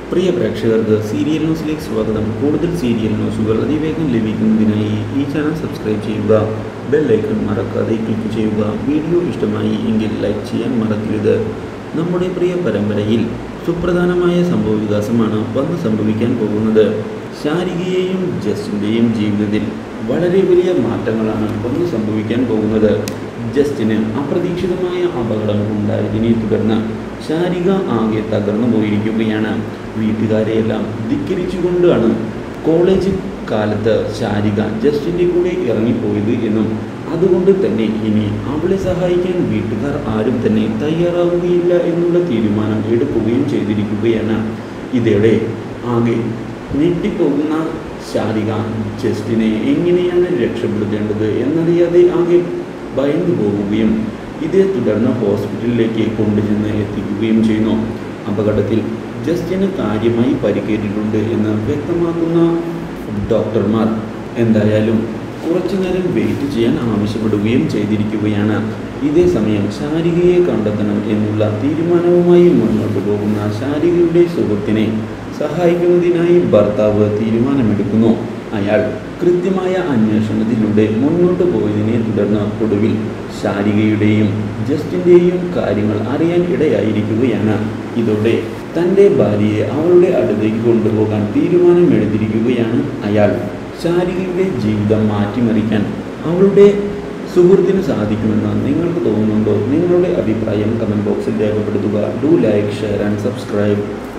പ്രിയ പ്രേക്ഷകർക്ക് സീരിയൽ ന്യൂസിലേക്ക് സ്വാഗതം കൂടുതൽ സീരിയൽ ന്യൂസുകൾ അതിവേഗം ലഭിക്കുന്നതിനായി ഈ ചാനൽ സബ്സ്ക്രൈബ് ചെയ്യുക ബെൽ ഐക്കൺ മറക്കാതെ ക്ലിക്ക് ചെയ്യുക വീഡിയോ ഇഷ്ടമായി എങ്കിൽ ലൈക്ക് ചെയ്യാൻ മറക്കരുത് നമ്മുടെ പ്രിയ പരമ്പരയിൽ സുപ്രധാനമായ സംഭവവികാസമാണ് വന്ന് സംഭവിക്കാൻ പോകുന്നത് ശാരികയെയും ജസ്റ്റിൻ്റെയും ജീവിതത്തിൽ വളരെ വലിയ മാറ്റങ്ങളാണ് വന്ന് സംഭവിക്കാൻ പോകുന്നത് ജസ്റ്റിന് അപ്രതീക്ഷിതമായ അപകടം ഉണ്ടായതിനെ തുടർന്ന് ശാരിക ആകെ തകർന്നു പോയിരിക്കുകയാണ് വീട്ടുകാരെയെല്ലാം ധിക്കരിച്ചുകൊണ്ടാണ് കോളേജ് കാലത്ത് ശാരിക ജസ്റ്റിൻ്റെ കൂടെ ഇറങ്ങിപ്പോയത് എന്നും അതുകൊണ്ട് തന്നെ ഇനി അവളെ സഹായിക്കാൻ വീട്ടുകാർ ആരും തന്നെ തയ്യാറാവുകയില്ല എന്നുള്ള തീരുമാനം എടുക്കുകയും ചെയ്തിരിക്കുകയാണ് ഇതോടെ ആകെ ഞെട്ടിപ്പോകുന്ന ശാരിക ജസ്റ്റിനെ എങ്ങനെയാണ് രക്ഷപ്പെടുത്തേണ്ടത് എന്നറിയാതെ ആകെ ഭയന്നു പോവുകയും ഇതേ തുടർന്ന് ഹോസ്പിറ്റലിലേക്ക് കൊണ്ടുചെന്ന് എത്തിക്കുകയും ചെയ്യുന്നു അപകടത്തിൽ ജസ്റ്റിന് കാര്യമായി പരിക്കേറ്റിട്ടുണ്ട് എന്ന് വ്യക്തമാക്കുന്ന ഡോക്ടർമാർ എന്തായാലും കുറച്ചു നേരം വെയിറ്റ് ചെയ്യാൻ ആവശ്യപ്പെടുകയും ചെയ്തിരിക്കുകയാണ് ഇതേ സമയം ശാരികയെ കണ്ടെത്തണം എന്നുള്ള തീരുമാനവുമായി മുന്നോട്ട് പോകുന്ന ശാരികയുടെ സുഹൃത്തിനെ സഹായിക്കുന്നതിനായി ഭർത്താവ് തീരുമാനമെടുക്കുന്നു അയാൾ കൃത്യമായ അന്വേഷണത്തിലൂടെ മുന്നോട്ട് പോയതിനെ തുടർന്ന് ഒടുവിൽ ശാരികയുടെയും ജസ്റ്റിൻ്റെയും കാര്യങ്ങൾ അറിയാൻ ഇടയായിരിക്കുകയാണ് ഇതോടെ തൻ്റെ ഭാര്യയെ അവളുടെ അടുത്തേക്ക് കൊണ്ടുപോകാൻ തീരുമാനമെടുത്തിരിക്കുകയാണ് അയാൾ ശാരികയുടെ ജീവിതം മാറ്റിമറിക്കാൻ അവളുടെ സുഹൃത്തിന് സാധിക്കുമെന്ന് നിങ്ങൾക്ക് തോന്നുന്നുണ്ടോ നിങ്ങളുടെ അഭിപ്രായം കമൻറ്റ് ബോക്സിൽ രേഖപ്പെടുത്തുക do like share and subscribe